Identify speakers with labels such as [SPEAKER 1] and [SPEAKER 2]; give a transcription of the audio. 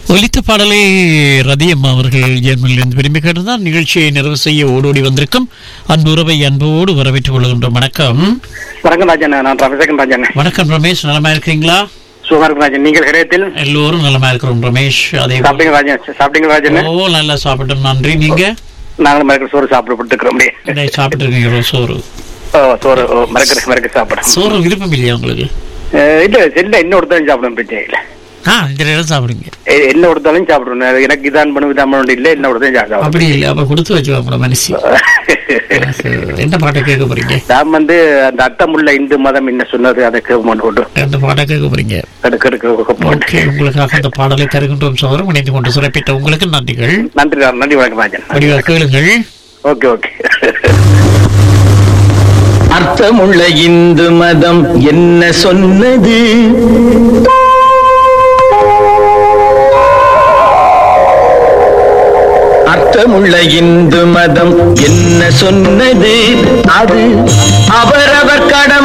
[SPEAKER 1] ஒலித்த பாடலை ரதியம்மா அவர்கள் ஜெர்மனிலிருந்து விரும்பி கேட்டுதான் நிகழ்ச்சியை நிறைவு செய்ய ஓடோடி வந்திருக்கும் அன்பு உறவை அன்போடு வரவேற்றுக் கொள்கின்றோம் வணக்கம்
[SPEAKER 2] வணக்கம் ராஜன் நான் ரவிசேகன் ராஜன்
[SPEAKER 1] வணக்கம் ரமேஷ் நலமா இருக்கிறீங்களா
[SPEAKER 2] சுகமா இருக்கும் ராஜன் நீங்கள் ஹிரயத்தில்
[SPEAKER 1] எல்லோரும் நலமா இருக்கிறோம் ரமேஷ் அதே
[SPEAKER 2] சாப்பிட்டீங்க ராஜன் சாப்பிட்டீங்க ராஜன்
[SPEAKER 1] ஓ நல்லா சாப்பிட்டோம் நன்றி நீங்க
[SPEAKER 2] நாங்களும் மறக்கிற சோறு சாப்பிட்டு இருக்கிறோம் அப்படியே
[SPEAKER 1] என்ன சாப்பிட்டு இருக்கீங்க சோறு
[SPEAKER 2] ஓ சோறு ஓ, மறக்கிற மறக்க சாப்பிடுறோம்
[SPEAKER 1] சோறு விருப்பம் இல்லையா உங்களுக்கு
[SPEAKER 2] அஹ் இல்ல இல்ல என்ன கொடுத்தாலும் சாப்பிடும் பிரச்சனை இல்ல
[SPEAKER 1] ஆ இந்த நேரம் சாப்பிடுங்க
[SPEAKER 2] எ- என்ன கொடுத்தாலும் சாப்பிடுறோம் எனக்கு இதான் பண்ணும் இதான் பண்ண இல்ல என்ன கொடுத்தாலும் சாப்பிடுவோம்
[SPEAKER 1] அப்படி இல்லை அப்ப கொடுத்து வச்சுவாங்க மனசு என்ன பாட்டை கேட்க போறீங்க
[SPEAKER 2] நான் வந்து அந்த அர்த்தமுள்ள இந்து மதம் என்ன சொன்னது அதை கேட்க கொண்டு
[SPEAKER 1] எந்த பாட்டை கேட்க போறீங்க
[SPEAKER 2] எடுக்க எடுக்க போட்டு
[SPEAKER 1] ஓகே உங்களுக்காக அந்த பாடலை தருகின்றோம் சோதரம் இணைந்து கொண்டு சிறப்பித்த உங்களுக்கு நன்றிகள்
[SPEAKER 2] நன்றி ரா- நன்றி வணக்கம் ராஜன்
[SPEAKER 1] வடிவா கேளுங்கள்
[SPEAKER 2] ஓகே ஓகே
[SPEAKER 3] அர்த்தமுள்ள இந்து மதம் என்ன சொன்னது அர்த்தமுள்ள இந்து மதம் என்ன சொன்னது அது அவரவர் கடமை